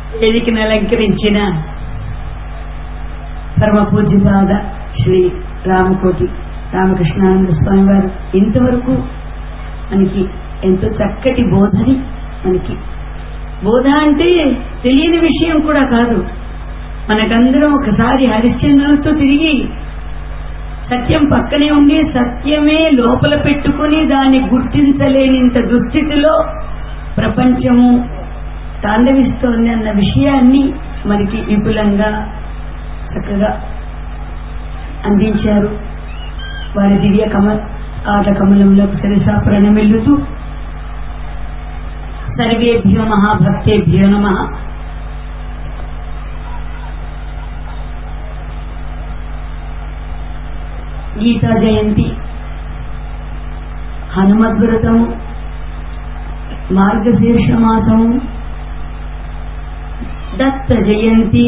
వేదికను అలంకరించిన పరమ పూజ్యపాద శ్రీ రామకోటి రామకృష్ణానంద స్వామి వారు ఇంతవరకు మనకి ఎంతో చక్కటి బోధని మనకి బోధ అంటే తెలియని విషయం కూడా కాదు మనకందరం ఒకసారి హరిశ్చంద్రులతో తిరిగి సత్యం పక్కనే ఉండి సత్యమే లోపల పెట్టుకుని దాన్ని గుర్తించలేనింత దుస్థితిలో ప్రపంచము తాండవిస్తోంది అన్న విషయాన్ని మనకి విపులంగా చక్కగా అందించారు వారి దివ్య కమ ఆట కమలంలో సరిసా ప్రణమిల్లుతూ సర్వేభ్యో మహాభక్తేభ్యో నమ గీతా జయంతి హనుమద్వ్రతము మార్గశీర్ష మాసము దత్త జయంతి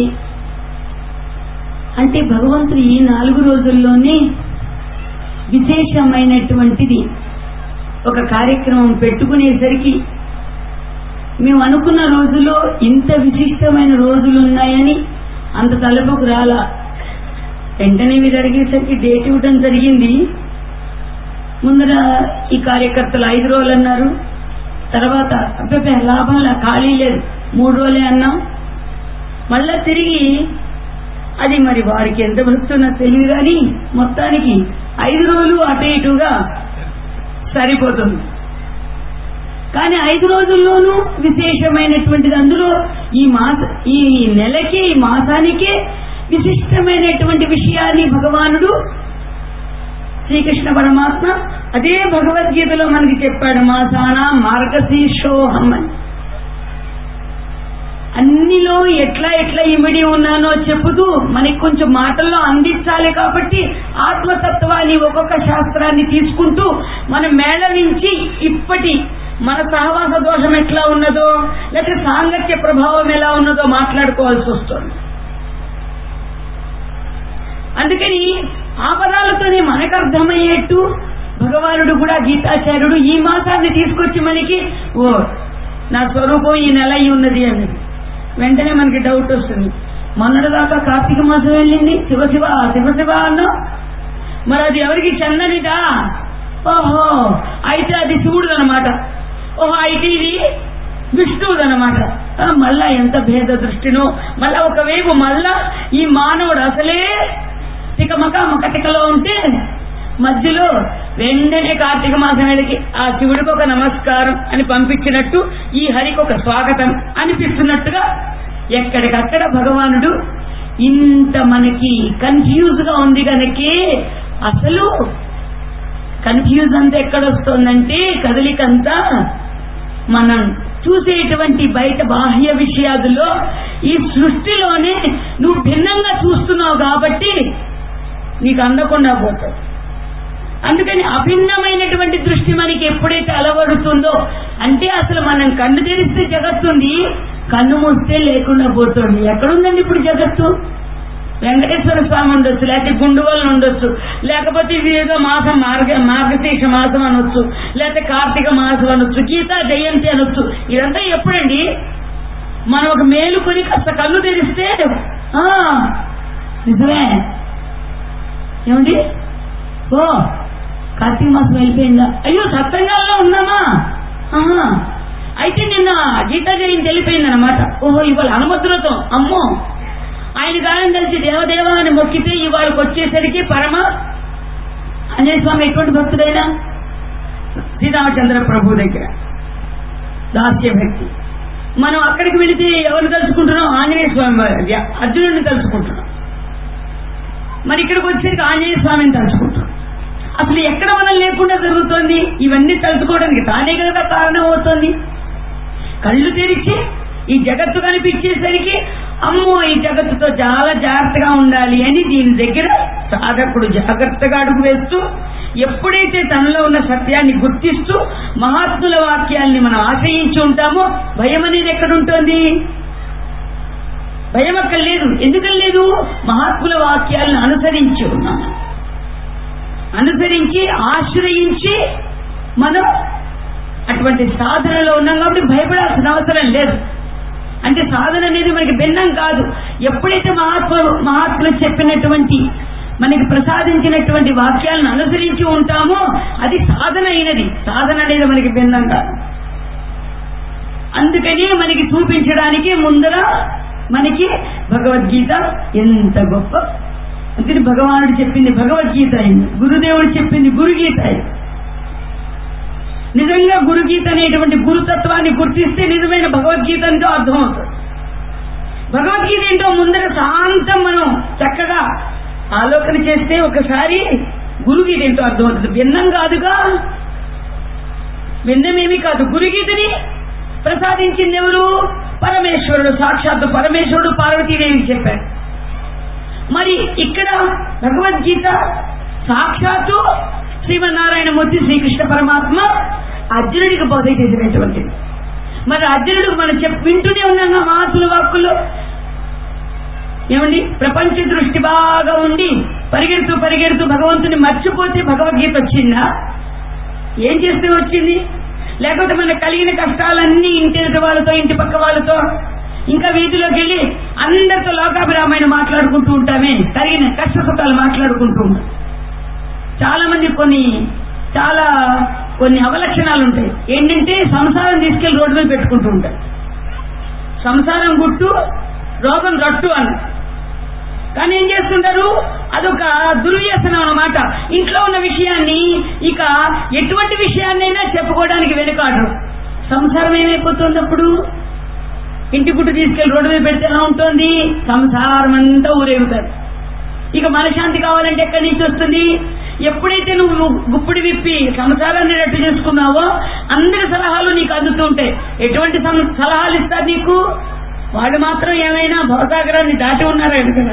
అంటే భగవంతుడు ఈ నాలుగు రోజుల్లోనే విశేషమైనటువంటిది ఒక కార్యక్రమం పెట్టుకునేసరికి మేము అనుకున్న రోజులో ఇంత విశిష్టమైన రోజులు ఉన్నాయని అంత తలపుకు రాలా వెంటనే ఇవి జరిగేసరికి డేట్ ఇవ్వడం జరిగింది ముందర ఈ కార్యకర్తలు ఐదు రోజులు అన్నారు తర్వాత అబ్బే లాభంలా ఖాళీ లేదు మూడు రోజులే అన్నాం మళ్ళా తిరిగి అది మరి వారికి ఎంత వస్తున్నా తెలియదు కానీ మొత్తానికి ఐదు రోజులు అటు ఇటుగా సరిపోతుంది కానీ ఐదు రోజుల్లోనూ విశేషమైనటువంటిది అందులో ఈ మాస ఈ నెలకే ఈ మాసానికే విశిష్టమైనటువంటి విషయాన్ని భగవానుడు శ్రీకృష్ణ పరమాత్మ అదే భగవద్గీతలో మనకి చెప్పాడు మాసాన మార్గశీర్షోహం అని అన్నిలో ఎట్లా ఎట్లా ఇమిడి ఉన్నానో చెబుతూ మనకి కొంచెం మాటల్లో అందించాలి కాబట్టి ఆత్మతత్వాన్ని ఒక్కొక్క శాస్త్రాన్ని తీసుకుంటూ మన మేళ నుంచి ఇప్పటి మన సహవాస దోషం ఎట్లా ఉన్నదో లేకపోతే సాంగత్య ప్రభావం ఎలా ఉన్నదో మాట్లాడుకోవాల్సి వస్తుంది అందుకని ఆ పదాలతోనే మనకు అర్థమయ్యేట్టు భగవానుడు కూడా గీతాచార్యుడు ఈ మాసాన్ని తీసుకొచ్చి మనకి ఓ నా స్వరూపం ఈ నెల అయి ఉన్నది అన్నది వెంటనే మనకి డౌట్ వస్తుంది మొన్నటిదాకా కార్తీక మాసం వెళ్ళింది శివశివ శివశివ అన్నా మరి అది ఎవరికి చెందనిదా ఓహో అయితే అది శివుడు అనమాట ఓహో అయితే ఇది విష్ణువుడు అనమాట మళ్ళా ఎంత భేద దృష్టినో మళ్ళా ఒకవైపు మళ్ళా ఈ మానవుడు అసలే తికమక మకటికలో ఉంటే మధ్యలో వెంటనే కార్తీక మాసం వేళకి ఆ శివుడికి ఒక నమస్కారం అని పంపించినట్టు ఈ హరికి ఒక స్వాగతం అనిపిస్తున్నట్టుగా ఎక్కడికక్కడ భగవానుడు ఇంత మనకి కన్ఫ్యూజ్ గా ఉంది కనుకే అసలు కన్ఫ్యూజ్ అంతా ఎక్కడొస్తోందంటే కదలికంతా మనం చూసేటువంటి బయట బాహ్య విషయాదులో ఈ సృష్టిలోనే నువ్వు భిన్నంగా చూస్తున్నావు కాబట్టి నీకు అందకుండా పోతావు అందుకని అభిన్నమైనటువంటి దృష్టి మనకి ఎప్పుడైతే అలవడుతుందో అంటే అసలు మనం కన్ను తెరిస్తే జగత్తుంది కన్ను మూస్తే లేకుండా పోతుంది ఎక్కడుందండి ఇప్పుడు జగత్తు వెంకటేశ్వర స్వామి ఉండొచ్చు లేకపోతే గుండువలను ఉండొచ్చు లేకపోతే ఇది ఏదో మాసం మార్గ మార్గశీర్ష మాసం అనొచ్చు లేకపోతే కార్తీక మాసం అనొచ్చు గీతా జయంతి అనొచ్చు ఇదంతా ఎప్పుడండి మనం ఒక మేలుకొని కాస్త కళ్ళు తెరిస్తే ఆ నిజమే ఏమండి ఓ కార్తీక మాసం వెళ్ళిపోయిందా అయ్యో సత్సంగాల్లో ఉన్నామా ఆహా అయితే నిన్న గీతా జయంతి వెళ్ళిపోయిందనమాట ఓహో ఇవాళ హనుమతులతో అమ్మో ఆయన గానం కలిసి దేవదేవ అని మొక్కితే ఇవాళకి వచ్చేసరికి పరమ ఆంజనేయ స్వామి ఎటువంటి భక్తుడైనా శ్రీరామచంద్ర ప్రభు దగ్గర దాస్య భక్తి మనం అక్కడికి వెళితే ఎవరిని తలుచుకుంటున్నాం ఆంజనేయ స్వామి వారి అర్జునుడిని తలుచుకుంటున్నాం మరి ఇక్కడికి వచ్చేసరికి ఆంజనేయ స్వామిని తలుచుకుంటున్నాం అసలు ఎక్కడ మనం లేకుండా జరుగుతోంది ఇవన్నీ తలుచుకోవడానికి తానే కదా కారణం అవుతోంది కళ్ళు తెరిచి ఈ జగత్తు కనిపించేసరికి అమ్మో ఈ జగత్తుతో చాలా జాగ్రత్తగా ఉండాలి అని దీని దగ్గర సాధకుడు జాగ్రత్తగా అడుగు వేస్తూ ఎప్పుడైతే తనలో ఉన్న సత్యాన్ని గుర్తిస్తూ మహాత్ముల వాక్యాల్ని మనం ఆశ్రయించి ఉంటామో భయం అనేది ఎక్కడుంటోంది భయం అక్కడ లేదు ఎందుకని లేదు మహాత్ముల వాక్యాలను అనుసరించి ఉన్నాం అనుసరించి ఆశ్రయించి మనం అటువంటి సాధనలో ఉన్నాం కాబట్టి భయపడాల్సిన అవసరం లేదు అంటే సాధన అనేది మనకి భిన్నం కాదు ఎప్పుడైతే మహాత్ములు మహాత్ములు చెప్పినటువంటి మనకి ప్రసాదించినటువంటి వాక్యాలను అనుసరించి ఉంటామో అది సాధన అయినది సాధన అనేది మనకి భిన్నం కాదు అందుకని మనకి చూపించడానికి ముందర మనకి భగవద్గీత ఎంత గొప్ప అందుకని భగవానుడు చెప్పింది భగవద్గీత అయింది గురుదేవుడు చెప్పింది గురుగీత అయింది నిజంగా గురుగీత అనేటువంటి గురుతత్వాన్ని గుర్తిస్తే నిజమైన భగవద్గీత అంటూ అర్థమవుతుంది భగవద్గీత ఏంటో ముందర శాంతం మనం చక్కగా ఆలోచన చేస్తే ఒకసారి గురుగీత ఏంటో అర్థమవుతుంది భిన్నం కాదుగా భిన్నమేమి కాదు గురుగీతని ప్రసాదించింది ఎవరు పరమేశ్వరుడు సాక్షాత్తు పరమేశ్వరుడు పార్వతీదేవికి చెప్పాడు మరి ఇక్కడ భగవద్గీత సాక్షాత్తు శ్రీమన్నారాయణమూర్తి శ్రీకృష్ణ పరమాత్మ అర్జునుడికి బోధ చేసినటువంటిది మరి అర్జునుడు మనం చెప్ వింటూనే ఉన్నాం మహాత్ముల వాక్కులు ఏమండి ప్రపంచ దృష్టి బాగా ఉండి పరిగెడుతూ పరిగెడుతూ భగవంతుని మర్చిపోతే భగవద్గీత వచ్చిందా ఏం చేస్తే వచ్చింది లేకపోతే మన కలిగిన కష్టాలన్నీ ఇంటి వాళ్ళతో ఇంటి పక్క వాళ్ళతో ఇంకా వీధిలోకి వెళ్ళి అందరితో లోకాభిరామాయణ మాట్లాడుకుంటూ ఉంటామే కలిగిన కష్ట సుఖాలు మాట్లాడుకుంటూ ఉంటాం చాలా మంది కొన్ని చాలా కొన్ని అవలక్షణాలు ఉంటాయి ఏంటంటే సంసారం తీసుకెళ్లి రోడ్డు మీద పెట్టుకుంటూ ఉంటారు సంసారం గుట్టు రోగం రట్టు అని కానీ ఏం చేస్తుంటారు అదొక దుర్వ్యసనం అన్నమాట ఇంట్లో ఉన్న విషయాన్ని ఇక ఎటువంటి విషయాన్నైనా చెప్పుకోవడానికి వెనుకాడరు సంసారం ఏమైపోతుంది అప్పుడు ఇంటి గుట్టు తీసుకెళ్లి రోడ్డు మీద పెడితే ఎలా ఉంటుంది సంసారం అంతా ఊరేగుతారు ఇక మనశాంతి కావాలంటే ఎక్కడి నుంచి వస్తుంది ఎప్పుడైతే నువ్వు గుప్పుడు విప్పి సంసారాన్ని రట్టు చేసుకున్నావో అందరి సలహాలు నీకు అందుతూ ఉంటాయి ఎటువంటి సం- సలహాలు ఇస్తారు నీకు వాళ్ళు మాత్రం ఏమైనా భవసాగరాన్ని దాటి ఉన్నారా కదా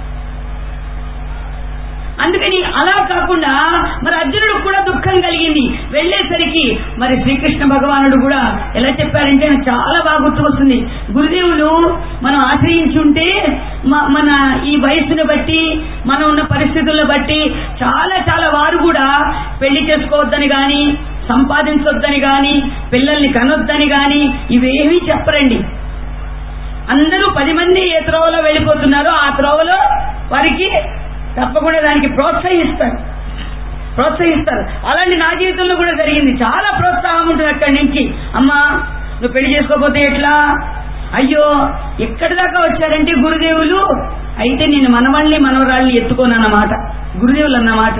అందుకని అలా కాకుండా మరి అర్జునుడు కూడా దుఃఖం కలిగింది వెళ్ళేసరికి మరి శ్రీకృష్ణ భగవానుడు కూడా ఎలా చెప్పారంటే నాకు చాలా బాగా గుర్తుకొస్తుంది గురుదేవులు మనం ఆశ్రయించి ఉంటే మ- మన ఈ వయస్సును బట్టి మనం ఉన్న పరిస్థితులను బట్టి చాలా చాలా వారు కూడా పెళ్లి చేసుకోవద్దని గాని సంపాదించొద్దని గాని పిల్లల్ని కనొద్దని గాని ఇవేమీ చెప్పరండి అందరూ పది మంది ఏ త్రోవలో వెళ్ళిపోతున్నారో ఆ త్రోవలో వారికి తప్పకుండా దానికి ప్రోత్సహిస్తారు ప్రోత్సహిస్తారు అలాంటి నా జీవితంలో కూడా జరిగింది చాలా ప్రోత్సాహం ఉంటుంది అక్కడి నుంచి అమ్మా నువ్వు పెళ్లి చేసుకోకపోతే ఎట్లా అయ్యో ఎక్కడి దాకా వచ్చారంటే గురుదేవులు అయితే నేను మనవాళ్ళని మనవరాళ్ళని ఎత్తుకోనన్నమాట గురుదేవులు అన్నమాట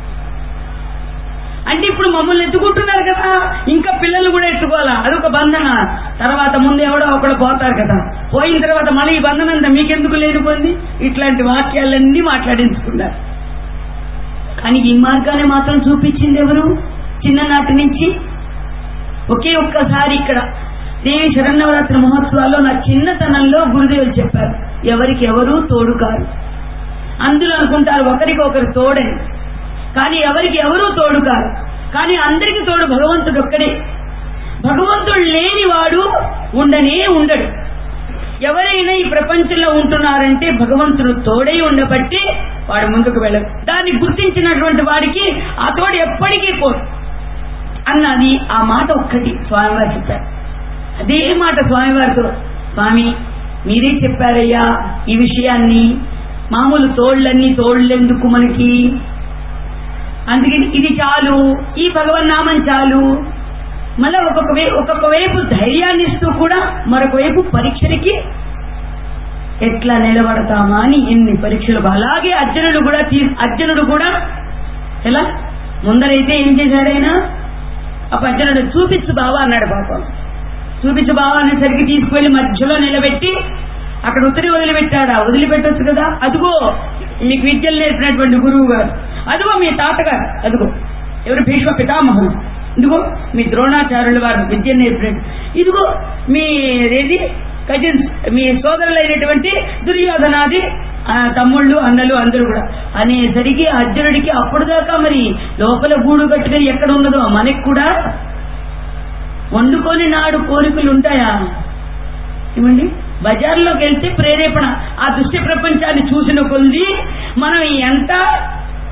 అంటే ఇప్పుడు మమ్మల్ని ఎత్తుకుంటున్నారు కదా ఇంకా పిల్లలు కూడా ఎత్తుకోవాలా అదొక బంధన తర్వాత ముందు ఎవడో ఒకడు పోతారు కదా పోయిన తర్వాత మళ్ళీ ఈ బంధనం అంతా మీకెందుకు లేనిపోయింది ఇట్లాంటి వాక్యాలన్నీ మాట్లాడించుకున్నారు కానీ ఈ మార్గాన్ని మాత్రం చూపించింది ఎవరు చిన్ననాటి నుంచి ఒకే ఒక్కసారి ఇక్కడ దేవి శరన్నవరాత్రి మహోత్సవాల్లో నా చిన్నతనంలో గురుదేవులు చెప్పారు ఎవరికి ఎవరు తోడు కారు అందులో అనుకుంటారు ఒకరికి ఒకరు తోడని కానీ ఎవరికి ఎవరూ తోడు కారు కానీ అందరికి తోడు భగవంతుడు ఒక్కడే భగవంతుడు లేనివాడు ఉండనే ఉండడు ఎవరైనా ఈ ప్రపంచంలో ఉంటున్నారంటే భగవంతుడు తోడై ఉండబట్టి వాడు ముందుకు వెళ్ళదు దాన్ని గుర్తించినటువంటి వాడికి ఆ తోడు ఎప్పటికీ పోదు అన్నది ఆ మాట ఒక్కటి స్వామివారు చెప్పారు అదే మాట స్వామివారితో స్వామి మీరే చెప్పారయ్యా ఈ విషయాన్ని మామూలు తోళ్ళన్నీ తోళ్ళెందుకు మనకి అందుకని ఇది చాలు ఈ భగవన్నామం చాలు మళ్ళా ఒక్కొక్క వే ఒక్కొక్క వైపు ధైర్యాన్ని ఇస్తూ కూడా మరొక వైపు పరీక్షలకి ఎట్లా నిలబడతామా అని ఎన్ని పరీక్షలు అలాగే అర్జునుడు కూడా తీ- అర్జునుడు కూడా ఎలా ముందరైతే ఏం చేశాడైనా అప్పుడు అర్జునుడు చూపించు బావా అన్నాడు పాపం చూపించు బావా అనేసరికి తీసుకువెళ్లి మధ్యలో నిలబెట్టి అక్కడ ఉత్తరి వదిలిపెట్టాడా వదిలిపెట్టొచ్చు కదా అదిగో మీకు విద్యలు నేర్పినటువంటి గురువు గారు అదిగో మీ తాతగారు అదిగో ఎవరు భీష్మ పితామహులు ఇదిగో మీ ద్రోణాచార్యుల వారు విద్య నేర్పినట్టు ఇదిగో మీ ఏది కజిన్స్ మీ సోదరులైనటువంటి దుర్యోధనాది ఆ, తమ్ముళ్ళు అన్నలు అందరూ కూడా అనేసరికి అర్జునుడికి అప్పుడు దాకా మరి లోపల గూడు కట్టుకుని ఎక్కడ ఉన్నదో మనకి కూడా వండుకొని నాడు కోరికలు ఉంటాయా ఏమండి బజార్లోకి వెళ్తే ప్రేరేపణ ఆ దృశ్య ప్రపంచాన్ని చూసిన కొద్ది మనం ఎంత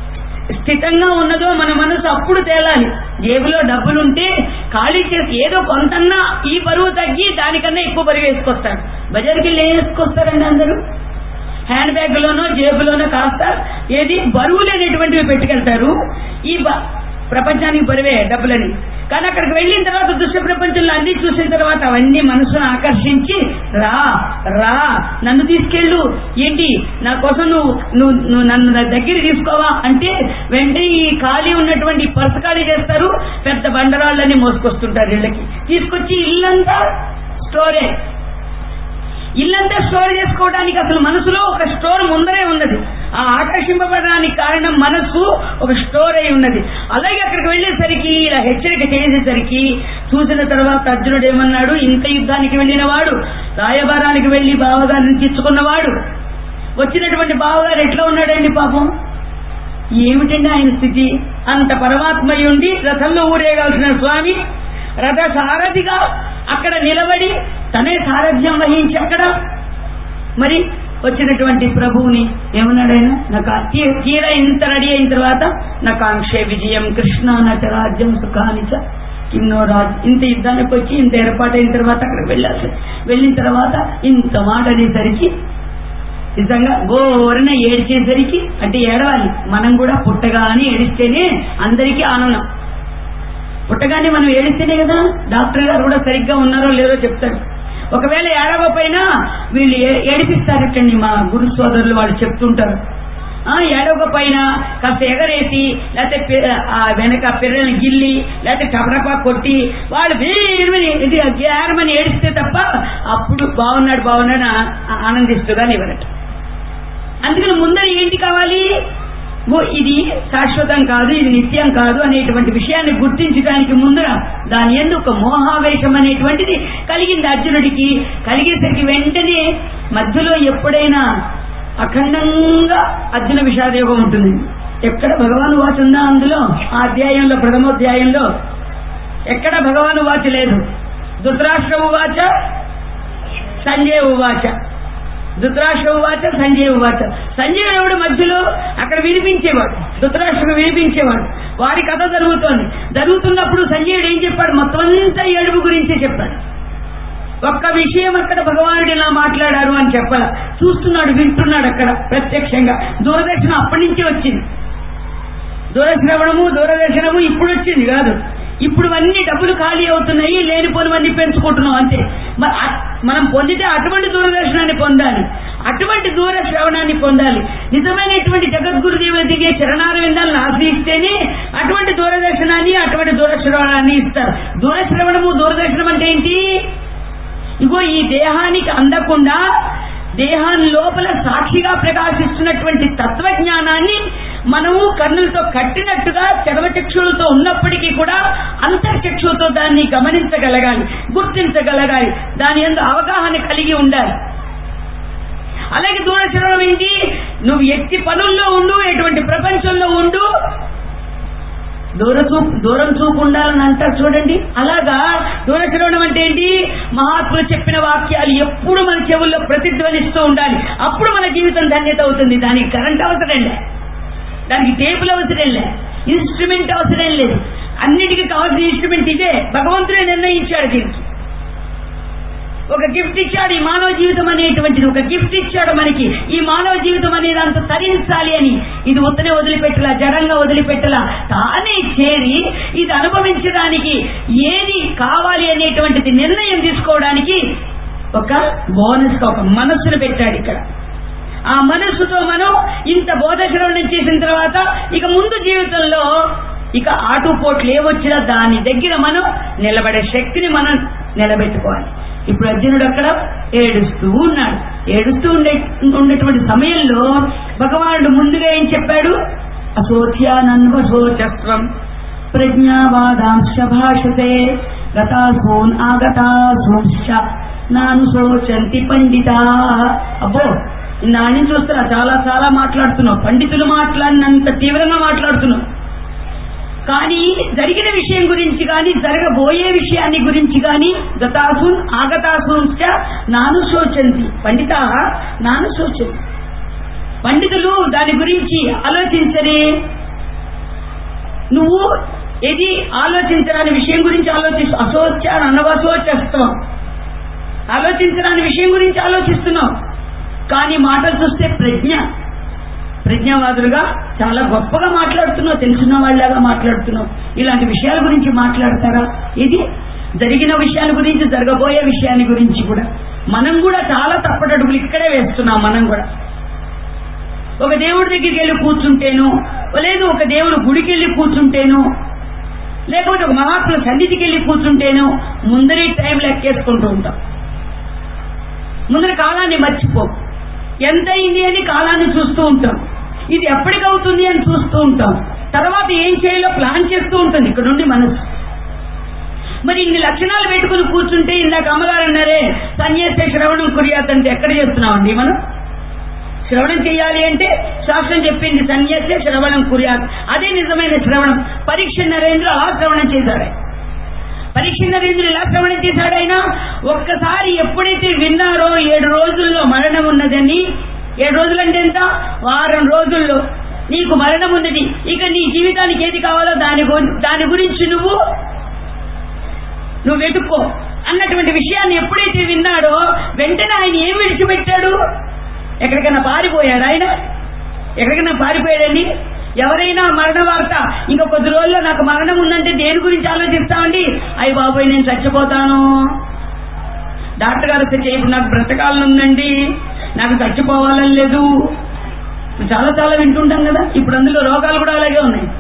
స్థితంగా ఉన్నదో మన మనసు అప్పుడు తేలాలి జేబులో డబ్బులుంటే ఖాళీ చేసి ఏదో కొంతన్నా ఈ బరువు తగ్గి దానికన్నా ఎక్కువ బరువు వేసుకొస్తాడు బజార్కి వెళ్ళి ఏం వేసుకొస్తారండి అందరూ హ్యాండ్ బ్యాగ్ లోనో జేబులోనో కాస్త ఏది బరువు లేనటువంటివి పెట్టుకెళ్తారు ఈ బ- ప్రపంచానికి బరువే డబ్బులని కానీ అక్కడికి వెళ్ళిన తర్వాత దృశ్య ప్రపంచంలో అన్ని చూసిన తర్వాత అవన్నీ మనసును ఆకర్షించి రా రా నన్ను తీసుకెళ్ళు ఏంటి నా కోసం నువ్వు నువ్వు నువ్వు నన్ను నా దగ్గర తీసుకోవా అంటే వెంటనే ఈ ఖాళీ ఉన్నటువంటి పర్సు ఖాళీ చేస్తారు పెద్ద బండరాళ్ళని మోసుకొస్తుంటారు ఇళ్ళకి తీసుకొచ్చి ఇల్లంతా స్టోరేజ్ ఇల్లంతా స్టోర్ చేసుకోవడానికి అసలు మనసులో ఒక స్టోర్ ముందరే ఉన్నది ఆ ఆకర్షింపబడడానికి కారణం మనసు ఒక స్టోర్ అయి ఉన్నది అలాగే అక్కడికి వెళ్ళేసరికి ఇలా హెచ్చరిక చేసేసరికి చూసిన తర్వాత అర్జునుడు ఏమన్నాడు ఇంత యుద్ధానికి వెళ్ళిన వాడు రాయబారానికి వెళ్లి బావగారిని తెచ్చుకున్నవాడు వచ్చినటువంటి బావగారు ఎట్లా ఉన్నాడండి పాపం ఏమిటండి ఆయన స్థితి అంత పరమాత్మ అయి ఉండి రథంలో ఊరేగాల్సిన స్వామి రథ సారథిగా అక్కడ నిలబడి తనే సారథ్యం వహించి అక్కడ మరి వచ్చినటువంటి ప్రభువుని ఏమన్నాడు ఆయన నాకు ఆ తీ- తీరా ఇంత రెడీ అయిన తర్వాత నా కాంక్షే విజయం కృష్ణ నట రాజ్యం సుఖానిచ కిన్నో రాజ్ ఇంత యుద్ధానికి వచ్చి ఇంత ఏర్పాటు అయిన తర్వాత అక్కడికి వెళ్ళాల్సి వెళ్ళిన తర్వాత ఇంత మాట అనేసరికి నిజంగా గోరన ఏడ్చేసరికి అంటే ఏడవాలి మనం కూడా పుట్టగానే ఏడిస్తేనే అందరికీ ఆనందం పుట్టగానే మనం ఏడిస్తేనే కదా డాక్టర్ గారు కూడా సరిగ్గా ఉన్నారో లేదో చెప్తాడు ఒకవేళ ఏడవపోయినా వీళ్ళు ఏ- ఏడిపిస్తారటండి మా గురు సోదరులు వాళ్ళు చెప్తుంటారు ఆ ఏడవకపోయినా కాస్త ఎగరేసి లేకపోతే పి- ఆ వెనక పిర్రల్ని గిల్లి లేకపోతే టపటపా కొట్టి వాళ్ళు వీడిమని ఇది గ్యారమని ఏడిస్తే తప్ప అప్పుడు బాగున్నాడు బాగున్నాడు అని ఆ- ఆనందిస్తుగా ఇవ్వరట అందుకని ముందర ఏంటి కావాలి ఓ ఇది శాశ్వతం కాదు ఇది నిత్యం కాదు అనేటువంటి విషయాన్ని గుర్తించడానికి ముందర దాని ఎందు ఒక మోహావేశం అనేటువంటిది కలిగింది అర్జునుడికి కలిగేసరికి వెంటనే మధ్యలో ఎప్పుడైనా అఖండంగా అర్జున విషాదయోగం ఉంటుంది ఎక్కడ భగవాన్ వాచ్ ఉందా అందులో ఆ అధ్యాయంలో ప్రథమోధ్యాయంలో ఎక్కడ భగవాన్ వాచ్ లేదు ధృతరాష్ట్ర ఉవాచ సంజయ్ ఉవాచ ధృతరాష్ట్ర ఉవాచ సంజయ్ ఉవాచ సంజయ్ ఎవడు మధ్యలో అక్కడ వినిపించేవాడు ధృతరాష్ట్రుడు వినిపించేవాడు వారి కథ జరుగుతోంది జరుగుతున్నప్పుడు సంజయుడు ఏం చెప్పాడు మొత్తం అంతా ఏడుపు గురించే చెప్పాడు ఒక్క విషయం అక్కడ భగవానుడు ఇలా మాట్లాడారు అని చెప్పాల చూస్తున్నాడు వింటున్నాడు అక్కడ ప్రత్యక్షంగా దూరదర్శనం అప్పటి నుంచే వచ్చింది దూరశ్రవణము దూరదర్శనము ఇప్పుడు వచ్చింది కాదు ఇప్పుడు అన్ని డబ్బులు ఖాళీ అవుతున్నాయి లేనిపోనివన్నీ పెంచుకుంటున్నాం అంతే మరి అ- మనం పొందితే అటువంటి దూరదర్శనాన్ని పొందాలి అటువంటి దూర శ్రవణాన్ని పొందాలి నిజమైనటువంటి జగద్గురుదేవుల దిగే చరణారవిందాలను ఆశ్రయిస్తేనే అటువంటి దూరదర్శనాన్ని అటువంటి దూరశ్రవణాన్ని ఇస్తారు దూరశ్రవణము దూరదర్శనం అంటే ఏంటి ఇగో ఈ దేహానికి అందకుండా దేహాన్ని లోపల సాక్షిగా ప్రకాశిస్తున్నటువంటి తత్వజ్ఞానాన్ని మనము కన్నులతో కట్టినట్టుగా చర్మచక్షులతో ఉన్నప్పటికీ కూడా అంతర్చక్షులతో దాన్ని గమనించగలగాలి గుర్తించగలగాలి దాని ఎందు అవగాహన కలిగి ఉండాలి అలాగే దూరశ్రవణం ఏంటి నువ్వు ఎట్టి పనుల్లో ఉండు ఎటువంటి ప్రపంచంలో ఉండు దూర చూపు దూరం చూపు ఉండాలని అంటారు చూడండి అలాగా దూర శ్రవణం అంటే ఏంటి మహాత్ములు చెప్పిన వాక్యాలు ఎప్పుడు మన చెవుల్లో ప్రతిధ్వనిస్తూ ఉండాలి అప్పుడు మన జీవితం ధన్యత అవుతుంది దానికి కరెంట్ అవసరం లే దానికి టేబుల్ అవసరం లే ఇన్స్ట్రుమెంట్ అవసరం లేదు అన్నిటికీ కావాల్సిన ఇన్స్ట్రుమెంట్ ఇదే భగవంతుడే నిర్ణయించాడు దీనికి ఒక గిఫ్ట్ ఇచ్చాడు ఈ మానవ జీవితం అనేటువంటిది ఒక గిఫ్ట్ ఇచ్చాడు మనకి ఈ మానవ జీవితం అనేది అంత తరించాలి అని ఇది ఉత్తనే వదిలిపెట్టలా జడంగా వదిలిపెట్టలా తానే చేరి ఇది అనుభవించడానికి ఏది కావాలి అనేటువంటిది నిర్ణయం తీసుకోవడానికి ఒక బోనస్ ఒక మనస్సును పెట్టాడు ఇక్కడ ఆ మనస్సుతో మనం ఇంత బోధ శ్రవణం చేసిన తర్వాత ఇక ముందు జీవితంలో ఇక ఆటుపోట్లు ఏవొచ్చినా దాని దగ్గర మనం నిలబడే శక్తిని మనం నిలబెట్టుకోవాలి ఇప్పుడు అర్జునుడు అక్కడ ఏడుస్తూ ఉన్నాడు ఏడుస్తూ ఉండే ఉన్నటువంటి సమయంలో భగవానుడు ముందుగా ఏం చెప్పాడు అశోచ్యానన్వశోచత్వం ప్రజ్ఞావాదాంశ భాషతే గతాసూన్ ఆగతాసూంశ నాను శోచంతి పండిత అబ్బో నాని చూస్తున్నా చాలా చాలా మాట్లాడుతున్నావు పండితులు మాట్లాడినంత తీవ్రంగా మాట్లాడుతున్నావు కానీ జరిగిన విషయం గురించి కానీ జరగబోయే విషయాన్ని గురించి కానీ గతాసూన్ ఆగతాసూన్ నాను శోచంతి పండిత నాను శోచంతి పండితులు దాని గురించి ఆలోచించరే నువ్వు ఏది ఆలోచించరాని విషయం గురించి ఆలోచిస్తు అసోచారు అనవసోచేస్తావు ఆలోచించరాని విషయం గురించి ఆలోచిస్తున్నావు కానీ మాటలు చూస్తే ప్రజ్ఞ ప్రజ్ఞావాదులుగా చాలా గొప్పగా మాట్లాడుతున్నావు తెలుసున్న వాళ్ళగా మాట్లాడుతున్నావు ఇలాంటి విషయాల గురించి మాట్లాడతారా ఇది జరిగిన విషయాల గురించి జరగబోయే విషయాన్ని గురించి కూడా మనం కూడా చాలా తప్పటడుగులు ఇక్కడే వేస్తున్నాం మనం కూడా ఒక దేవుడి దగ్గరికి వెళ్ళి కూర్చుంటేను లేదు ఒక దేవుడు గుడికి వెళ్ళి కూర్చుంటేను లేకపోతే ఒక మహాత్ముల సన్నిధికి వెళ్ళి కూర్చుంటేను ముందరి టైం లెక్కేసుకుంటూ ఉంటాం ముందర కాలాన్ని మర్చిపో ఎంత అయింది అని కాలాన్ని చూస్తూ ఉంటాం ఇది ఎప్పటికవుతుంది అని చూస్తూ ఉంటాం తర్వాత ఏం చేయాలో ప్లాన్ చేస్తూ ఉంటుంది ఇక్కడ నుండి మనసు మరి ఇన్ని లక్షణాలు పెట్టుకుని కూర్చుంటే ఇందాక అమ్మగారు అన్నారే సన్యాసే శ్రవణం కురియాత్ అంటే ఎక్కడ చేస్తున్నామండి మనం శ్రవణం చేయాలి అంటే శాస్త్రం చెప్పింది సన్యాసే శ్రవణం కురియాత్ అదే నిజమైన శ్రవణం పరీక్ష నరేంద్ర అలా శ్రవణం చేశారు పరీక్ష నరేంద్రుడు ఎలా శ్రవణం చేశాడు ఆయన ఒక్కసారి ఎప్పుడైతే విన్నారో ఏడు రోజుల్లో మరణం ఉన్నదని ఏడు రోజులంటే ఎంత వారం రోజుల్లో నీకు మరణం ఉన్నది ఇక నీ జీవితానికి ఏది కావాలో దాని గు- దాని గురించి నువ్వు నువ్వు వెతుక్కో అన్నటువంటి విషయాన్ని ఎప్పుడైతే విన్నాడో వెంటనే ఆయన ఏం విడిచిపెట్టాడు ఎక్కడికైనా పారిపోయాడు ఆయన ఎక్కడికైనా పారిపోయాడండి ఎవరైనా మరణ వార్త ఇంకా కొద్ది రోజుల్లో నాకు మరణం ఉందంటే దేని గురించి ఆలోచిస్తామండి అయ్యి బాబోయ్ నేను చచ్చిపోతాను డాక్టర్ గారు వచ్చి ఇప్పుడు నాకు బ్రతకాలని ఉందండి నాకు చచ్చిపోవాలని లేదు చాలా చాలా వింటుంటాం కదా ఇప్పుడు అందులో రోగాలు కూడా అలాగే ఉన్నాయి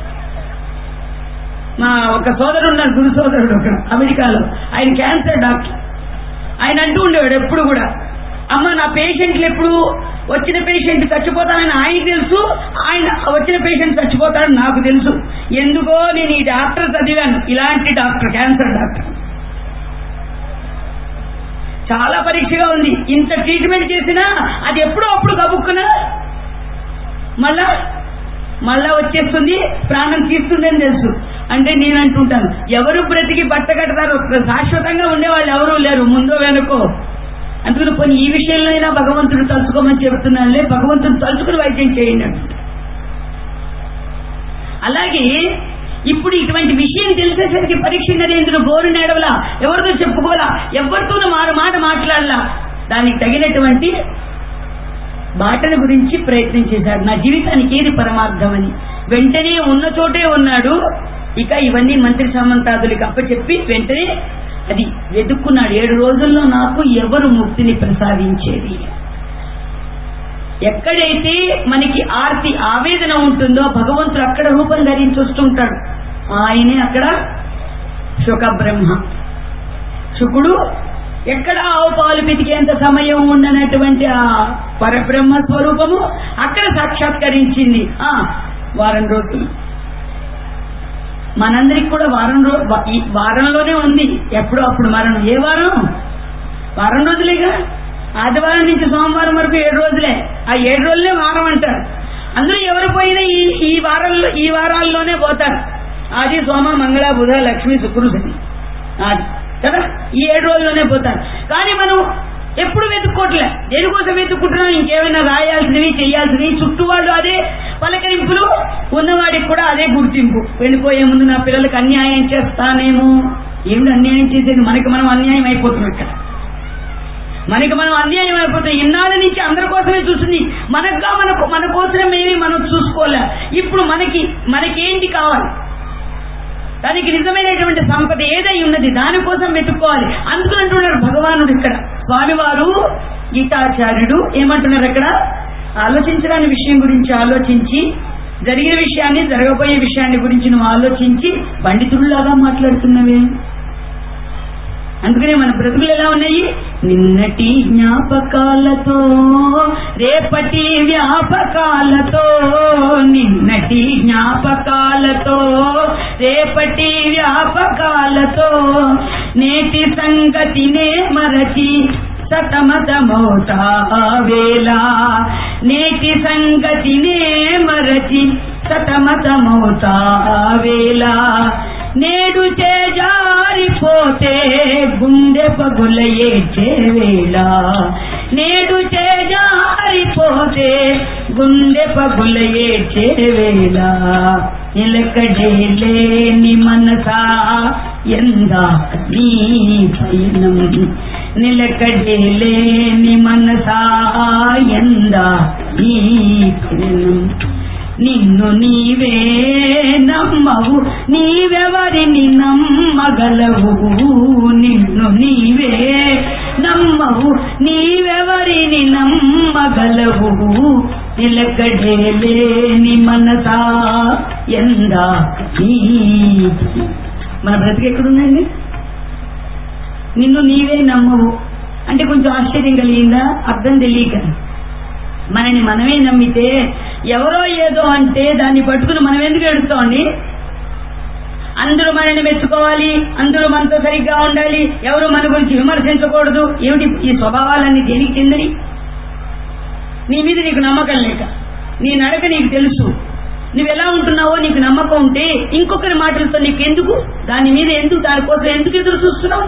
మా ఒక సోదరుడు ఉన్నారు గురు సోదరుడు ఒక అమెరికాలో ఆయన క్యాన్సర్ డాక్టర్ ఆయన అంటూ ఉండేవాడు ఎప్పుడు కూడా అమ్మ నా పేషెంట్లు ఎప్పుడు వచ్చిన పేషెంట్ చచ్చిపోతానని ఆయనకు తెలుసు ఆయన వచ్చిన పేషెంట్ చచ్చిపోతాడని నాకు తెలుసు ఎందుకో నేను ఈ డాక్టర్ చదివాను ఇలాంటి డాక్టర్ క్యాన్సర్ డాక్టర్ చాలా పరీక్షగా ఉంది ఇంత ట్రీట్మెంట్ చేసినా అది ఎప్పుడో అప్పుడు కబుక్కునా మళ్ళా మళ్ళా వచ్చేస్తుంది ప్రాణం తీస్తుందని తెలుసు అంటే నేను అంటుంటాను ఎవరు బ్రతికి బట్ట కడతారు శాశ్వతంగా ఉండేవాళ్ళు ఎవరూ లేరు ముందో వెనుకో అందుకని కొన్ని ఈ విషయంలో అయినా భగవంతుడు తలుచుకోమని చెబుతున్నానులే భగవంతుడు తలుచుకుని వైద్యం చేయండి అంటుంటా అలాగే ఇప్పుడు ఇటువంటి విషయం తెలిసేసరికి పరీక్ష నరేంద్రుడు గోరు నేడవలా ఎవరితో చెప్పుకోలా ఎవరితోనూ మారు మాట మాట్లాడలా దానికి తగినటువంటి బాటల గురించి ప్రయత్నం చేశాడు నా జీవితానికి ఏది పరమార్థం అని వెంటనే ఉన్న చోటే ఉన్నాడు ఇక ఇవన్నీ మంత్రి సామంతాదులకి అప్పచెప్పి వెంటనే అది వెతుక్కున్నాడు ఏడు రోజుల్లో నాకు ఎవరు ముక్తిని ప్రసాదించేది ఎక్కడైతే మనకి ఆర్తి ఆవేదన ఉంటుందో భగవంతుడు అక్కడ రూపం ధరించి వస్తుంటాడు ఆయనే అక్కడ శుక బ్రహ్మ శుకుడు ఎక్కడ ఆవు పాలు పితికేంత సమయం ఉండనటువంటి ఆ పరబ్రహ్మ స్వరూపము అక్కడ సాక్షాత్కరించింది ఆ వారం రోజులు మనందరికి కూడా వారం రోజు ఈ వారంలోనే ఉంది ఎప్పుడో అప్పుడు మరణం ఏ వారం వారం రోజులేగా ఆదివారం నుంచి సోమవారం వరకు ఏడు రోజులే ఆ ఏడు రోజులే వారం అంటారు అందులో ఎవరు పోయినా ఈ ఈ వారంలో ఈ వారాల్లోనే పోతారు ఆది సోమ మంగళ బుధ లక్ష్మి శుక్రు శని ఆది కదా ఈ ఏడు రోజుల్లోనే పోతారు కానీ మనం ఎప్పుడు వెతుక్కోవట్లే దేనికోసం వెతుక్కుంటున్నాం ఇంకేమైనా రాయాల్సినవి చేయాల్సినవి చుట్టూ వాళ్ళు అదే పలకరింపులు ఉన్నవాడికి కూడా అదే గుర్తింపు వెళ్ళిపోయే ముందు నా పిల్లలకు అన్యాయం చేస్తానేమో ఏమిటి అన్యాయం చేసేది మనకి మనం అన్యాయం అయిపోతున్నాం ఇక్కడ మనకి మనం అన్యాయం అయిపోతాం ఇన్నాళ్ళ నుంచి అందరి కోసమే చూస్తుంది మనకుగా మనకు మన కోసమే ఏమి మనం చూసుకోలే ఇప్పుడు మనకి మనకేంటి కావాలి దానికి నిజమైనటువంటి సంపద ఏదై ఉన్నది దానికోసం వెతుక్కోవాలి అందుకు అంటున్నారు భగవానుడు ఇక్కడ స్వామివారు గీతాచార్యుడు ఏమంటున్నారు అక్కడ ఆలోచించడాని విషయం గురించి ఆలోచించి జరిగిన విషయాన్ని జరగబోయే విషయాన్ని గురించి నువ్వు ఆలోచించి పండితుడిలాగా మాట్లాడుతున్నవే అందుకనే మన బ్రతుకులు ఎలా ఉన్నాయి నిన్నటి జ్ఞాపకాలతో రేపటి వ్యాపకాలతో నిన్నటి జ్ఞాపకాలతో రేపటి వ్యాపకాలతో నేటి సంగతినే మరచి సతమతమవుతా వేళ నేటి సంగతినే మరచి సతమతమవుతా వేళ నేడు చేజారిపోతే గుండె పగుల ఏడ్చే వేళ నేడు చేజారిపోతే గుండె పగుల ఏడ్చే వేళ నిలకడేలేని మనసా ఎందా నీ పయనం నిలకడేలేని మనసా ఎందా నీ పయనం నిన్ను నీవే నమ్మవు నీవెవరిని నమ్మగలవు నిన్ను నీవే నమ్మవు నీవెవరిని నమ్మగలవు నిలకడేలేని మనసా ఎందా నీ మన బ్రతికి ఎక్కడుందండి నిన్ను నీవే నమ్మవు అంటే కొంచెం ఆశ్చర్యం కలిగిందా అర్థం తెలియక మనని మనమే నమ్మితే ఎవరో ఏదో అంటే దాన్ని పట్టుకుని మనం ఎందుకు ఏడుస్తామండి అందరూ మనని మెచ్చుకోవాలి అందరూ మనతో సరిగ్గా ఉండాలి ఎవరు మన గురించి విమర్శించకూడదు ఏమిటి ఈ స్వభావాలన్నీ దేనికి చెందని నీ మీద నీకు నమ్మకం లేక నీ నడక నీకు తెలుసు నువ్వు ఎలా ఉంటున్నావో నీకు నమ్మకం ఉంటే ఇంకొకరి మాటలతో నీకు ఎందుకు దాని మీద ఎందుకు దానికోసం ఎందుకు ఎదురు చూస్తున్నావు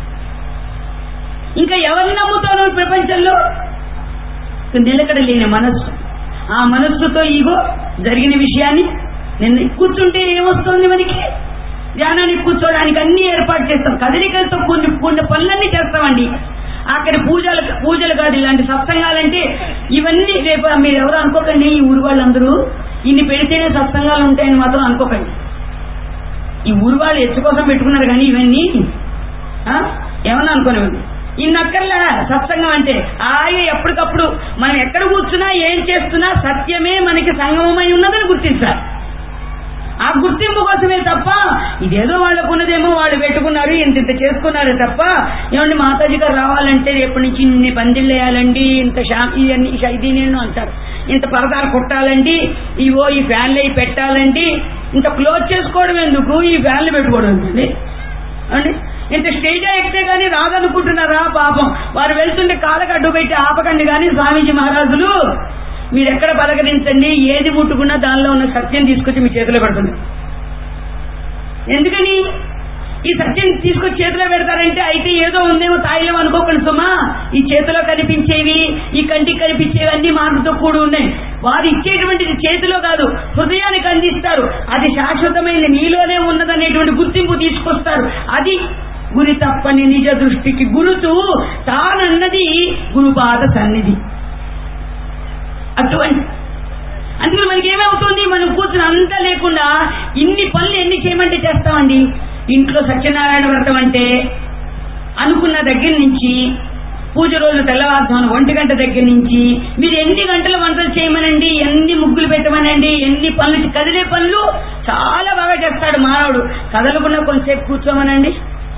ఇంకా ఎవరిని నమ్ముతావు నువ్వు ప్రపంచంలో నిలకడ లేని మనస్సు ఆ మనస్సుతో ఇగో జరిగిన విషయాన్ని నిన్న కూర్చుంటే ఏమొస్తుంది మనకి ధ్యానానికి కూర్చోడానికి అన్ని ఏర్పాటు చేస్తాం కదలికలతో కొన్ని కొన్ని పనులన్నీ చేస్తామండి అక్కడ పూజలు పూజలు కాదు ఇలాంటి సత్సంగాలంటే ఇవన్నీ రేపు మీరు ఎవరు అనుకోకండి ఈ ఊరు వాళ్ళందరూ ఇన్ని పెడితేనే సత్సంగాలు ఉంటాయని మాత్రం అనుకోకండి ఈ ఊరు వాళ్ళు ఎత్తు కోసం పెట్టుకున్నారు కానీ ఇవన్నీ ఆ? ఏమన్నా అనుకోనివ్వండి ఇన్నక్కర్లా సత్సంగం అంటే ఆయే ఎప్పటికప్పుడు మనం ఎక్కడ కూర్చున్నా ఏం చేస్తున్నా సత్యమే మనకి సంగమమై ఉన్నదని గుర్తించాలి ఆ గుర్తింపు కోసమే తప్ప ఇదేదో వాళ్ళకు ఉన్నదేమో వాళ్ళు పెట్టుకున్నారు ఇంత ఇంత చేసుకున్నారు తప్ప ఏమండి మాతాజీ గారు రావాలంటే రేపటి నుంచి ఇన్ని పందిళ్ళు వేయాలండి ఇంత షా ఇవన్నీ ఇది నేను అంటారు ఇంత పరదాలు కుట్టాలండి ఇవో ఈ ఫ్యాన్లు అవి పెట్టాలండి ఇంత క్లోజ్ చేసుకోవడం ఎందుకు ఈ ఫ్యాన్లు పెట్టుకోవడం ఎందుకండి అండి ఇంత స్టేజ్ ఎక్కితే గానీ రాదనుకుంటున్నారా పాపం వారు వెళ్తుంటే కాళ్ళకు అడ్డు పెట్టి ఆపకండి కానీ స్వామీజీ మహారాజులు మీరు ఎక్కడ పలకరించండి ఏది ముట్టుకున్నా దానిలో ఉన్న సత్యం తీసుకొచ్చి మీ చేతిలో పెడుతుంది ఎందుకని ఈ సత్యం తీసుకొచ్చి చేతిలో పెడతారంటే అయితే ఏదో ఉందేమో తాయిలం అనుకోకండి సుమా ఈ చేతిలో కనిపించేవి ఈ కంటికి కనిపించేవి అన్ని మార్పుతో కూడి ఉన్నాయి వారు ఇచ్చేటువంటిది చేతిలో కాదు హృదయానికి అందిస్తారు అది శాశ్వతమైనది నీలోనే ఉన్నదనేటువంటి గుర్తింపు తీసుకొస్తారు అది గురి తప్పని నిజ దృష్టికి గురుతు తానన్నది గురుపాద సన్నిధి అటువంటి అందుకని మనకి ఏమవుతుంది మనం కూర్చుని అంతా లేకుండా ఇన్ని పనులు ఎన్ని చేయమంటే చేస్తామండి ఇంట్లో సత్యనారాయణ వ్రతం అంటే అనుకున్న దగ్గర నుంచి పూజ రోజు తెల్లవారుజామున ఒంటి గంట దగ్గర నుంచి మీరు ఎన్ని గంటల వంటలు చేయమనండి ఎన్ని ముగ్గులు పెట్టమనండి ఎన్ని పనులు కదిలే పనులు చాలా బాగా చేస్తాడు మానవుడు కదలకుండా కొంచెంసేపు కూర్చోమనండి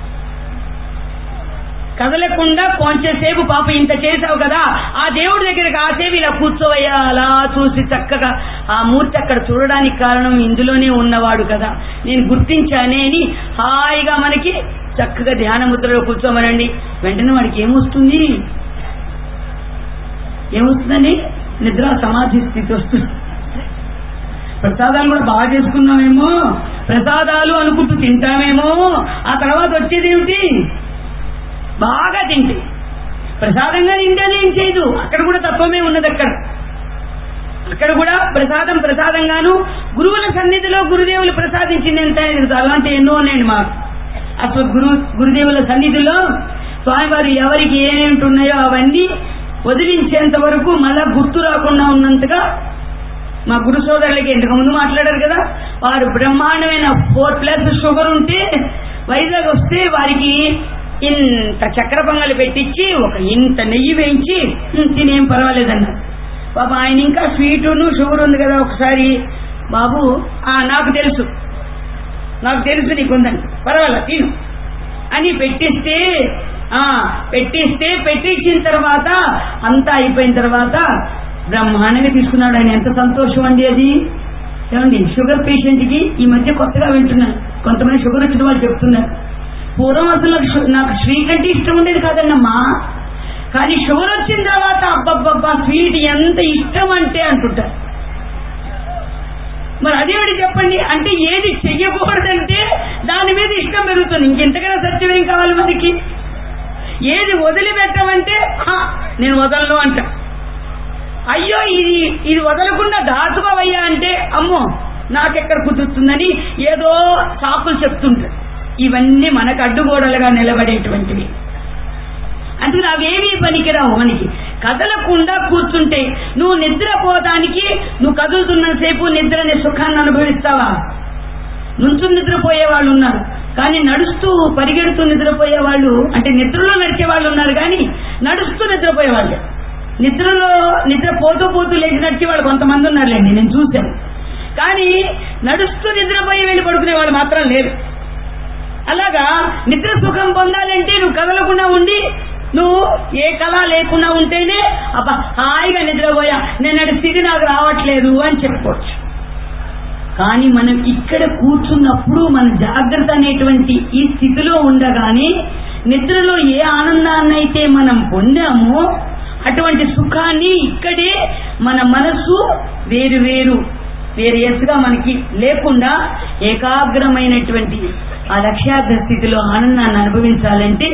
కదలకుండా కొంచెంసేపు పాప ఇంత చేసావు కదా ఆ దేవుడి దగ్గర కాసేపు ఇలా కూర్చోవయ్యా అలా చూసి చక్కగా ఆ మూర్తి అక్కడ చూడడానికి కారణం ఇందులోనే ఉన్నవాడు కదా నేను గుర్తించానే అని హాయిగా మనకి చక్కగా ధ్యాన ముద్రలో కూర్చోమనండి వెంటనే వాడికి ఏమొస్తుంది ఏమొస్తుందని నిద్ర సమాధి స్థితి వస్తుంది ప్రసాదాలు కూడా బాగా చేసుకున్నామేమో ప్రసాదాలు అనుకుంటూ తింటామేమో ఆ తర్వాత వచ్చేది ఏమిటి బాగా తింటే ప్రసాదంగా తింటేనే ఏం చేయదు అక్కడ కూడా తత్వమే ఉన్నది అక్కడ అక్కడ కూడా ప్రసాదం ప్రసాదంగాను గురువుల సన్నిధిలో గురుదేవులు ప్రసాదించింది ఎంత అనేది అలాంటి ఎన్నో ఉన్నాయండి మాకు అసలు గురు గురుదేవుల సన్నిధిలో స్వామివారు ఎవరికి ఏమేమిటి ఉన్నాయో అవన్నీ వదిలించేంత వరకు మళ్ళా గుర్తు రాకుండా ఉన్నంతగా మా గురు సోదరులకి ఇంతకు ముందు మాట్లాడారు కదా వారు బ్రహ్మాండమైన ఫోర్ ప్లస్ షుగర్ ఉంటే వైజాగ్ వస్తే వారికి ఇంత చక్కెర పొంగలు పెట్టించి ఒక ఇంత నెయ్యి వేయించి "ఉమ్, తినేం పర్వాలేదన్నారు పాప ఆయన ఇంకా స్వీటును షుగర్ ఉంది కదా ఒకసారి బాబు ఆ నాకు తెలుసు నాకు తెలుసు నీకుందని పర్వాలేదు తిను అని పెట్టిస్తే ఆ పెట్టిస్తే పెట్టించిన తర్వాత అంతా అయిపోయిన తర్వాత బ్రహ్మాండంగా తీసుకున్నాడు ఆయన ఎంత సంతోషం అండి అది ఏమండి షుగర్ పేషెంట్ కి ఈ మధ్య కొత్తగా వింటున్నాను కొంతమంది షుగర్ వచ్చిన వాళ్ళు చెప్తున్నారు పూర్వం అసలు నాకు షు- నాకు స్వీట్ అంటే ఇష్టం ఉండేది కాదన్నమ్మా కానీ షుగర్ వచ్చిన తర్వాత అబ్బబ్బబ్బా స్వీట్ ఎంత ఇష్టం అంటే అంటుంటారు మరి అదేమిటి చెప్పండి అంటే ఏది చెయ్యకూడదంటే దాని మీద ఇష్టం పెరుగుతుంది ఇంకెంతకైనా సత్యం ఏం కావాలి మనకి ఏది వదిలిపెట్టమంటే "ఆ, నేను వదలను అంట అయ్యో ఇది ఇది వదలకుండా దాచుకోవయ్యా అంటే అమ్మో నాకెక్కడ కుదురుతుందని ఏదో సాకులు చెప్తుంటారు ఇవన్నీ మనకు అడ్డుగోడలుగా నిలబడేటువంటివి అందుకని అవేమీ పనికిరావు మనకి కదలకుండా కూర్చుంటే నువ్వు నిద్రపోవడానికి నువ్వు కదులుతున్నంతసేపు నిద్రని సుఖాన్ని అనుభవిస్తావా నుంచు నిద్రపోయే వాళ్ళు ఉన్నారు కానీ నడుస్తూ పరిగెడుతూ నిద్రపోయే వాళ్ళు అంటే నిద్రలో నడిచే వాళ్ళు ఉన్నారు కానీ నడుస్తూ నిద్రపోయే వాళ్ళు నిద్రలో నిద్ర పోతూ పోతూ లేచి నడిచే వాళ్ళు కొంతమంది ఉన్నారులేండి నేను చూశాను కానీ నడుస్తూ నిద్రపోయి వెళ్ళి పడుకునే వాళ్ళు మాత్రం లేరు అలాగా నిద్ర సుఖం పొందాలంటే నువ్వు కదలకుండా ఉండి నువ్వు ఏ కళ లేకుండా ఉంటేనే అబ్బా హాయిగా నిద్రపోయా నిన్నటి స్థితి నాకు రావట్లేదు అని చెప్పుకోవచ్చు కానీ మనం ఇక్కడ కూర్చున్నప్పుడు మన జాగ్రత్త అనేటువంటి ఈ స్థితిలో ఉండగానే నిద్రలో ఏ ఆనందాన్నైతే మనం పొందామో అటువంటి సుఖాన్ని ఇక్కడే మన మనస్సు వేరు వేరు వేరియస్గా మనకి లేకుండా ఏకాగ్రమైనటువంటి ఆ లక్ష్యార్థ స్థితిలో ఆనందాన్ని అనుభవించాలంటే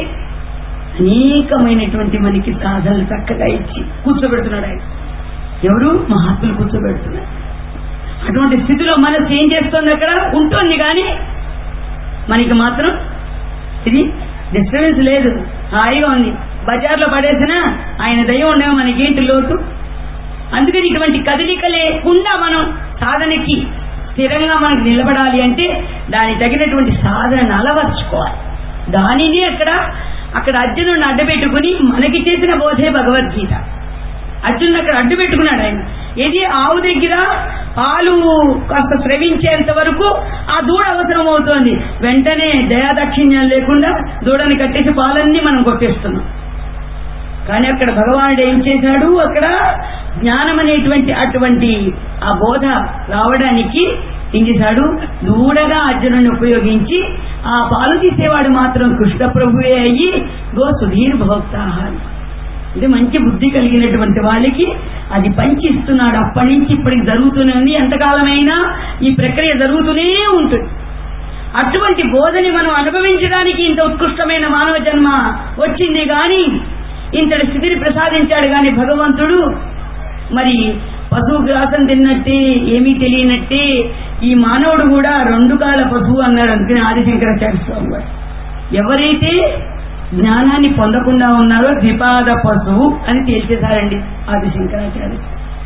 అనేకమైనటువంటి మనకి సాధనలు చక్కగా ఇచ్చి కూర్చోబెడుతున్నాడు ఆయన ఎవరు మహాత్ములు కూర్చోబెడుతున్నారు అటువంటి స్థితిలో మనసు ఏం చేస్తుంది అక్కడ ఉంటుంది కానీ మనకి మాత్రం ఇది డిస్టర్బెన్స్ లేదు హాయిగా ఉంది బజార్లో పడేసిన ఆయన దయ ఉండగా మనకేంటి లోటు అందుకని ఇటువంటి కదలిక లేకుండా మనం సాధనకి స్థిరంగా మనకి నిలబడాలి అంటే దానికి తగినటువంటి సాధనను అలవర్చుకోవాలి దానిని అక్కడ అక్కడ అర్జునుడిని అడ్డబెట్టుకుని మనకి చేసిన బోధే భగవద్గీత అర్జునుడు అక్కడ అడ్డు పెట్టుకున్నాడు ఆయన ఏది ఆవు దగ్గర పాలు కాస్త స్రవించేంత వరకు ఆ దూడ అవసరం అవుతోంది వెంటనే దయాదక్షిణ్యం లేకుండా దూడని కట్టేసి పాలన్నీ మనం కొట్టేస్తున్నాం కానీ అక్కడ భగవానుడు ఏం చేశాడు అక్కడ జ్ఞానం అనేటువంటి అటువంటి ఆ బోధ రావడానికి ఏం చేశాడు దూడగా అర్జునుని ఉపయోగించి ఆ పాలు తీసేవాడు మాత్రం కృష్ణ ప్రభువే అయ్యి గో సుధీర్ భోక్తాహారం ఇది మంచి బుద్ధి కలిగినటువంటి వాళ్ళకి అది పంచిస్తున్నాడు అప్పటి నుంచి ఇప్పటికి జరుగుతూనే ఉంది ఎంతకాలమైనా ఈ ప్రక్రియ జరుగుతూనే ఉంటుంది అటువంటి బోధని మనం అనుభవించడానికి ఇంత ఉత్కృష్టమైన మానవ జన్మ వచ్చింది గాని ఇంతటి స్థితిని ప్రసాదించాడు గాని భగవంతుడు మరి పశువు గ్రాసం తిన్నట్టే ఏమీ తెలియనట్టే ఈ మానవుడు కూడా రెండు కాల పశువు అన్నాడు అందుకని ఆదిశంకరాచార్య స్వామి వారు ఎవరైతే జ్ఞానాన్ని పొందకుండా ఉన్నారో ద్విపాద పశువు అని తేల్చేశారండి ఆదిశంకరాచార్య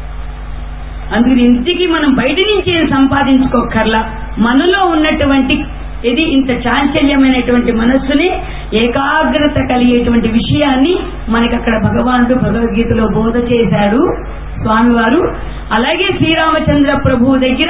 అందుకని ఇంటికి మనం బయట నుంచి ఏం సంపాదించుకోకర్లా మనలో ఉన్నటువంటి ఇది ఇంత చాంచల్యమైనటువంటి మనస్సుని ఏకాగ్రత కలిగేటువంటి విషయాన్ని మనకి అక్కడ భగవానుడు భగవద్గీతలో బోధ చేశాడు స్వామివారు అలాగే శ్రీరామచంద్ర ప్రభువు దగ్గర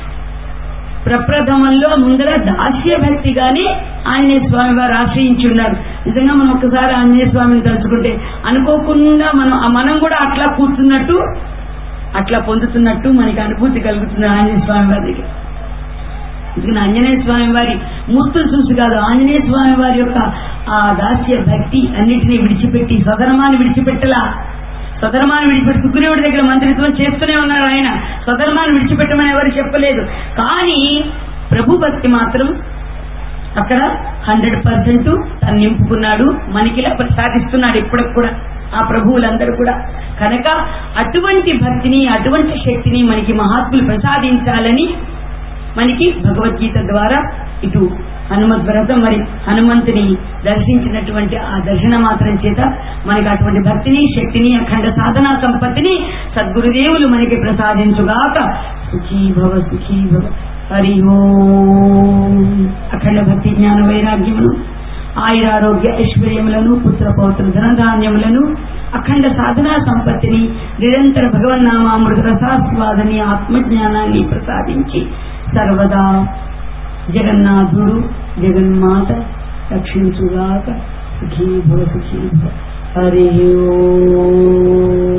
ప్రప్రథమంలో ముందర దాస్య భక్తిగానే ఆంజనేయ స్వామి వారు ఆశ్రయించున్నారు నిజంగా మనం ఒక్కసారి ఆంజనేయ స్వామిని తలుచుకుంటే అనుకోకుండా మనం మనం కూడా అట్లా కూర్చున్నట్టు అట్లా పొందుతున్నట్టు మనకి అనుభూతి కలుగుతుంది ఆంజనేయ స్వామి వారి దగ్గర అందుకని ఆంజనేయ స్వామి వారి మూర్తులు చూసి కాదు ఆంజనేయ స్వామి వారి యొక్క ఆ దాస్య భక్తి అన్నిటినీ విడిచిపెట్టి స్వధర్మాన్ని విడిచిపెట్టలా స్వధర్మాన్ని విడిచిపెట్టి సుగ్రీవుడి దగ్గర మంత్రిత్వం చేస్తూనే ఉన్నారు ఆయన స్వధర్మాన్ని విడిచిపెట్టమని ఎవరు చెప్పలేదు కానీ ప్రభు భక్తి మాత్రం అక్కడ హండ్రెడ్ పర్సెంట్ తను నింపుకున్నాడు మనకిలా ప్రసాదిస్తున్నాడు ఇప్పటికి కూడా ఆ ప్రభువులందరూ కూడా కనుక అటువంటి భక్తిని అటువంటి శక్తిని మనకి మహాత్ములు ప్రసాదించాలని మనకి భగవద్గీత ద్వారా ఇటు హనుమద్ వ్రతం మరి హనుమంతుని దర్శించినటువంటి ఆ దర్శన మాత్రం చేత మనకి అటువంటి భక్తిని శక్తిని అఖండ సాధనా సంపత్తిని సద్గురుదేవులు మనకి ప్రసాదించుగాక సుఖీ భవ సుఖీ భవ హరి ఓం అఖండ భక్తి జ్ఞాన వైరాగ్యమును ఆయురారోగ్య ఐశ్వర్యములను పుత్ర పౌత్ర ధనధాన్యములను అఖండ సాధనా సంపత్తిని నిరంతర భగవన్నామామృత రసాస్వాదని ఆత్మజ్ఞానాన్ని ప్రసాదించి సర్వదా జగన్నాథుడు జగన్మాత రక్షించుగాక సుఖీ భవ సుఖీ భవ హరి ఓం